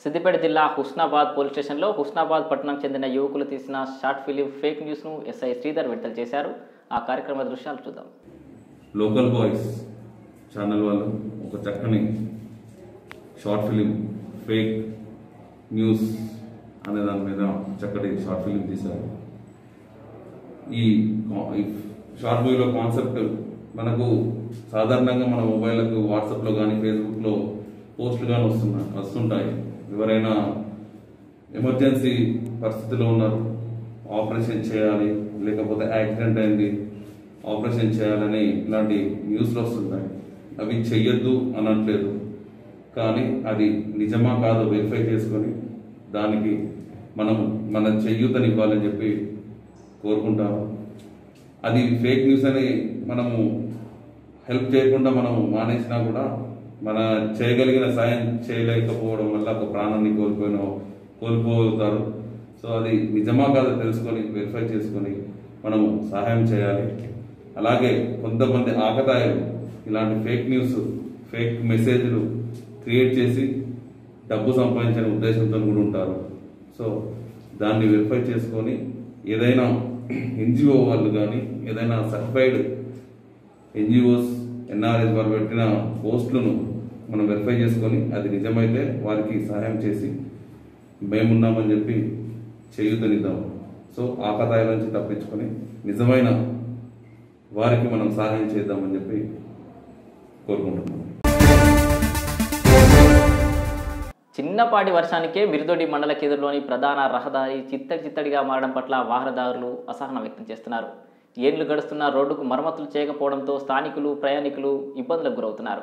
సిద్దిపేట జిల్లా హుస్నాబాద్ పోలీస్ స్టేషన్లో హుస్నాబాద్ పట్టణంకి చెందిన యువకులు తీసిన షార్ట్ ఫిలిం ఫేక్ న్యూస్ను ఎస్ఐ శ్రీధర్ విడుదల చేశారు ఆ కార్యక్రమ దృశ్యాలు చూద్దాం లోకల్ బాయ్స్ ఛానల్ వాళ్ళు ఒక చక్కని షార్ట్ ఫిలిం ఫేక్ న్యూస్ అనే దాని మీద చక్కటి షార్ట్ ఫిలిం తీశారు ఈ కా- ఈ షార్ట్ మూవీలో కాన్సెప్ట్ మనకు సాధారణంగా మన మొబైల్లకు వాట్సాప్లో కానీ ఫేస్బుక్లో పోస్టులు కానీ వస్తున్నాయి వస్తుంటాయి ఎవరైనా ఎమర్జెన్సీ పరిస్థితిలో ఉన్నారు ఆపరేషన్ చేయాలి లేకపోతే యాక్సిడెంట్ అయింది ఆపరేషన్ చేయాలని ఇలాంటి న్యూస్లు వస్తుంటాయి అవి చెయ్యొద్దు అనట్లేదు కానీ అది నిజమా కాదో వెరిఫై చేసుకొని దానికి మనం మన చెయ్యొద్దని ఇవ్వాలని చెప్పి కోరుకుంటాము అది ఫేక్ న్యూస్ అని మనము హెల్ప్ చేయకుండా మనం మానేసినా కూడా మన చేయగలిగిన సాయం చేయలేకపోవడం వల్ల ఒక ప్రాణాన్ని కోల్పోయిన కోల్పోతారు సో అది నిజమా కాదో తెలుసుకొని వెరిఫై చేసుకొని మనము సహాయం చేయాలి అలాగే కొంతమంది ఆకతాయిలు ఇలాంటి ఫేక్ న్యూస్ ఫేక్ మెసేజ్లు క్రియేట్ చేసి డబ్బు సంపాదించిన ఉద్దేశంతో కూడా ఉంటారు సో దాన్ని వెరిఫై చేసుకొని ఏదైనా ఎన్జిఓ వాళ్ళు కానీ ఏదైనా సర్టిఫైడ్ ఎన్జిఓస్ ఎన్ఆర్ఎస్ వారు పెట్టిన పోస్టులను మనం వెరిఫై చేసుకొని అది నిజమైతే వారికి సహాయం చేసి మేమున్నామని చెప్పి చేయూతనిద్దాం సో ఆకతాయిల నుంచి తప్పించుకొని నిజమైన వారికి మనం సహాయం చేద్దామని చెప్పి కోరుకుంటున్నాం చిన్నపాటి వర్షానికే మిరుదొడి మండల కేంద్రంలోని ప్రధాన రహదారి చిత్తడి చిత్తడిగా మారడం పట్ల వాహనదారులు అసహనం వ్యక్తం చేస్తున్నారు ఏళ్లు గడుస్తున్న రోడ్డుకు మరమ్మతులు చేయకపోవడంతో స్థానికులు ప్రయాణికులు ఇబ్బందులకు గురవుతున్నారు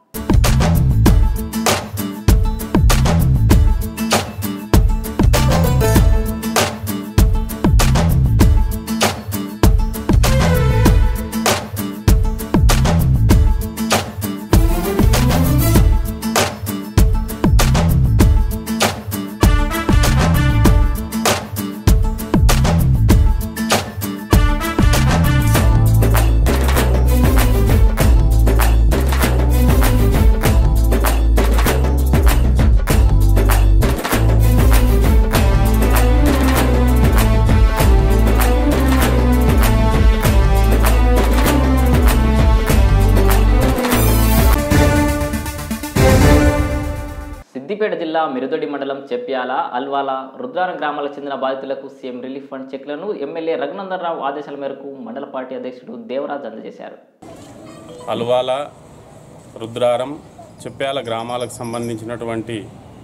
సిద్దిపేట జిల్లా మిరుదొడి మండలం చెప్యాల అల్వాల రుద్రారం గ్రామాలకు చెందిన బాధితులకు సీఎం రిలీఫ్ ఫండ్ చెక్లను ఎమ్మెల్యే రఘునందన్ రావు ఆదేశాల మేరకు మండల పార్టీ అధ్యక్షుడు దేవరాజ్ అందజేశారు అల్వాల రుద్రారం చెప్పాల గ్రామాలకు సంబంధించినటువంటి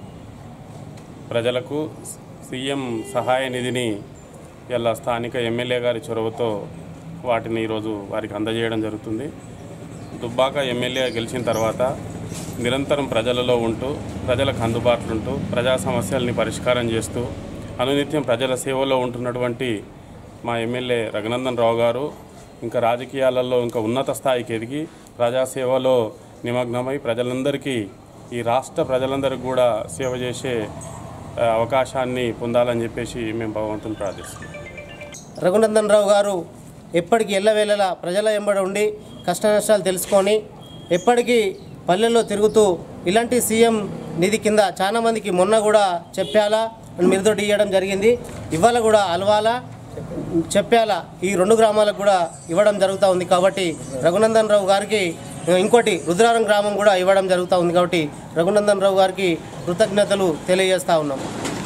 ప్రజలకు సీఎం సహాయ నిధిని ఇలా స్థానిక ఎమ్మెల్యే గారి చొరవతో వాటిని ఈరోజు వారికి అందజేయడం జరుగుతుంది దుబ్బాక ఎమ్మెల్యే గెలిచిన తర్వాత నిరంతరం ప్రజలలో ఉంటూ ప్రజలకు అందుబాటులో ఉంటూ ప్రజా సమస్యల్ని పరిష్కారం చేస్తూ అనునిత్యం ప్రజల సేవలో ఉంటున్నటువంటి మా ఎమ్మెల్యే రఘునందన్ రావు గారు ఇంకా రాజకీయాలలో ఇంకా ఉన్నత స్థాయికి ఎదిగి ప్రజాసేవలో నిమగ్నమై ప్రజలందరికీ ఈ రాష్ట్ర ప్రజలందరికీ కూడా సేవ చేసే ఆ, అవకాశాన్ని పొందాలని చెప్పేసి మేము భగవంతుని ప్రార్థిస్తున్నాం రఘునందన్ రావు గారు ఎప్పటికీ ఎల్లవేళలా ప్రజల వెంబడి ఉండి కష్ట నష్టాలు తెలుసుకొని ఎప్పటికీ పల్లెల్లో తిరుగుతూ ఇలాంటి సీఎం నిధి కింద చాలా మందికి మొన్న కూడా చెప్పాలా మిరుదొడ్డి ఇవ్వడం జరిగింది ఇవాళ కూడా అలవాలా చెప్పాలా ఈ రెండు గ్రామాలకు కూడా ఇవ్వడం జరుగుతూ ఉంది కాబట్టి రఘునందన్ రావు గారికి ఇంకోటి రుద్రారం గ్రామం కూడా ఇవ్వడం జరుగుతూ ఉంది కాబట్టి రఘునందన్ రావు గారికి కృతజ్ఞతలు తెలియజేస్తా ఉన్నాం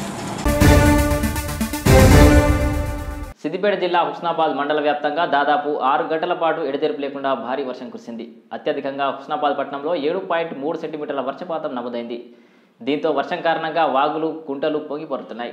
సిద్దిపేట జిల్లా హుస్నాబాద్ మండల వ్యాప్తంగా దాదాపు ఆరు గంటల పాటు ఎడతెరిపి లేకుండా భారీ వర్షం కురిసింది అత్యధికంగా హుస్నాబాద్ పట్టణంలో ఏడు పాయింట్ మూడు సెంటీమీటర్ల వర్షపాతం నమోదైంది దీంతో వర్షం కారణంగా వాగులు కుంటలు పొంగిపడుతున్నాయి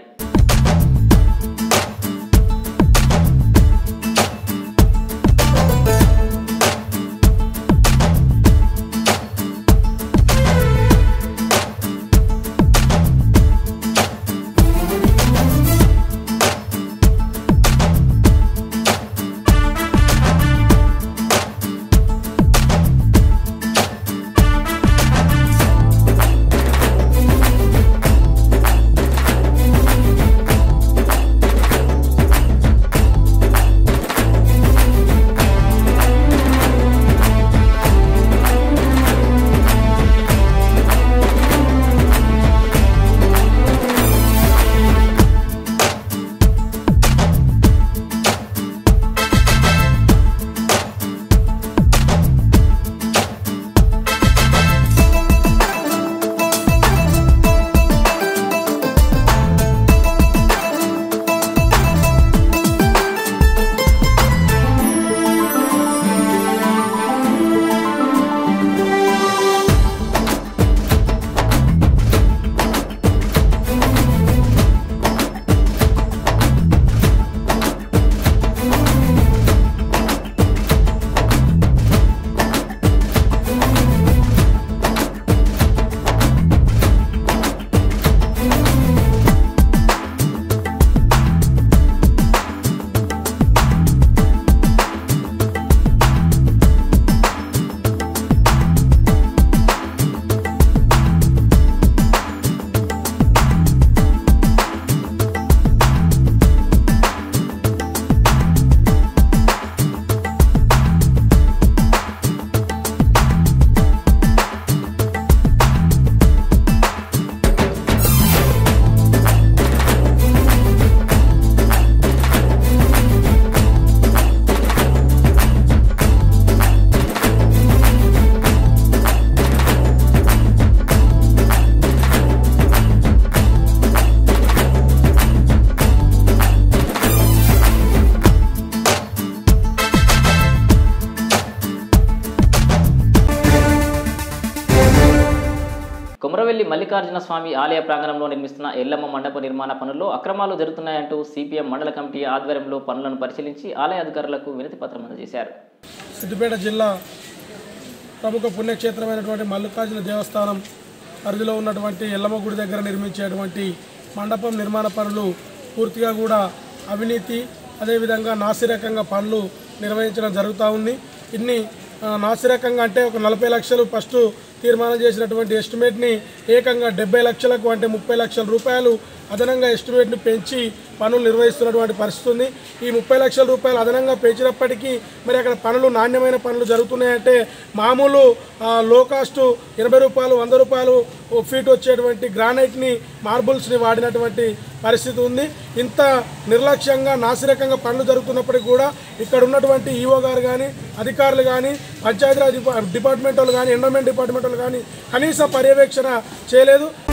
కుమరవెల్లి మల్లికార్జున స్వామి ఆలయ ప్రాంగణంలో నిర్మిస్తున్న ఎల్లమ్మ మండప నిర్మాణ పనుల్లో అక్రమాలు జరుగుతున్నాయంటూ సిపిఎం మండల కమిటీ ఆధ్వర్యంలో పనులను పరిశీలించి ఆలయ అధికారులకు వినతి పత్రం అందజేశారు సిద్దిపేట జిల్లా ప్రముఖ పుణ్యక్షేత్రమైనటువంటి మల్లికార్జున దేవస్థానం పరిధిలో ఉన్నటువంటి ఎల్లమ్మ గుడి దగ్గర నిర్మించేటువంటి మండపం నిర్మాణ పనులు పూర్తిగా కూడా అవినీతి అదేవిధంగా నాసిరకంగా పనులు నిర్వహించడం జరుగుతూ ఉంది ఇన్ని ఆ, నాసిరకంగా అంటే ఒక నలభై లక్షలు ఫస్ట్ తీర్మానం చేసినటువంటి ఎస్టిమేట్ని ఏకంగా డెబ్బై లక్షలకు అంటే ముప్పై లక్షల రూపాయలు అదనంగా ఎస్టిమేట్ని పెంచి పనులు నిర్వహిస్తున్నటువంటి పరిస్థితి ఉంది ఈ ముప్పై లక్షల రూపాయలు అదనంగా పెంచినప్పటికీ మరి అక్కడ పనులు నాణ్యమైన పనులు జరుగుతున్నాయంటే మామూలు ఆ, లో కాస్ట్ ఎనభై రూపాయలు వంద రూపాయలు ఒక ఫీట్ వచ్చేటువంటి గ్రానైట్ని మార్బుల్స్ని వాడినటువంటి పరిస్థితి ఉంది ఇంత నిర్లక్ష్యంగా నాసిరకంగా పనులు జరుగుతున్నప్పటికీ కూడా ఇక్కడ ఉన్నటువంటి ఈఓ గారు కానీ అధికారులు కానీ పంచాయతీరాజ్ డిపా- డిపార్ట్మెంట్ వాళ్ళు కానీ ఎండోమెంట్ డిపార్ట్మెంట్ వాళ్ళు కానీ కనీస పర్యవేక్షణ చేయలేదు